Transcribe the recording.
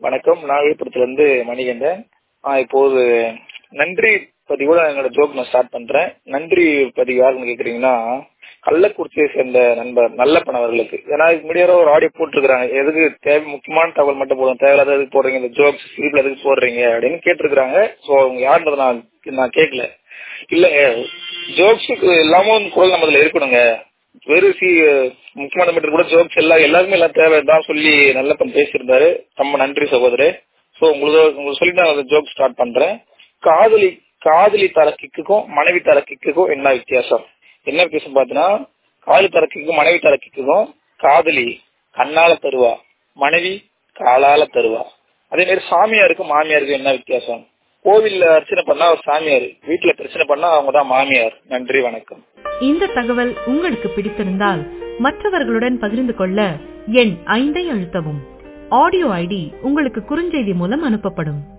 வணக்கம் நான் விழுப்புரத்துலேருந்து மணிகண்டன் ஆ இப்போது நன்றி பதிவோட என்னோட ஜோக் நான் ஸ்டார்ட் பண்ணுறேன் நன்றி பதிவு யாருன்னு கேட்குறீங்கன்னா கள்ளக்குறிச்சியை சேர்ந்த நண்பர் நல்லப்பன் அவர்களுக்கு ஏன்னா இதுக்கு முன்னாடி ஒரு ஆடியோ போட்டிருக்கிறாங்க எதுக்கு தேவை முக்கியமான தகவல் மட்டும் போதும் தேவையில்லாத எதுக்கு போடுறீங்க இந்த ஜோக்ஸ் ஸ்லீப்ல எதுக்கு போடுறீங்க அப்படின்னு கேட்டிருக்கிறாங்க ஸோ அவங்க யாருன்றதை நான் நான் கேட்கல இல்லைங்க ஜோக்ஸுக்கு எல்லாமும் குரல் நம்ம இதில் இருக்கணுங்க வெறும் சி முக்கியமான மீட்டர் கூட ஜோக்ஸ் எல்லாம் எல்லாருமே எல்லாம் தேவை தான் சொல்லி நல்லப்பன் பேசியிருந்தாரு ரொம்ப நன்றி சகோதரர் ஸோ உங்களுக்கு உங்களுக்கு சொல்லி நான் அந்த ஜோக் ஸ்டார்ட் பண்றேன் காதலி காதலி தர கிக்குக்கும் மனைவி தர கிக்குக்கும் என்ன வித்தியாசம் என்ன வித்தியாசம் பார்த்தீங்கன்னா காதலி தர கிக்கும் மனைவி தர கிக்குக்கும் காதலி கண்ணால தருவா மனைவி காலால தருவா அதே மாதிரி சாமியாருக்கும் மாமியாருக்கும் என்ன வித்தியாசம் கோவில்ல அர்ச்சனை பண்ணா ஒரு சாமியார் வீட்டுல பிரச்சனை பண்ணா அவங்க தான் மாமியார் நன்றி வணக்கம் இந்த தகவல் உங்களுக்கு பிடித்திருந்தால் மற்றவர்களுடன் பகிர்ந்து கொள்ள எண் ஐந்தை அழுத்தவும் ஆடியோ ஐடி உங்களுக்கு குறுஞ்செய்தி மூலம் அனுப்பப்படும்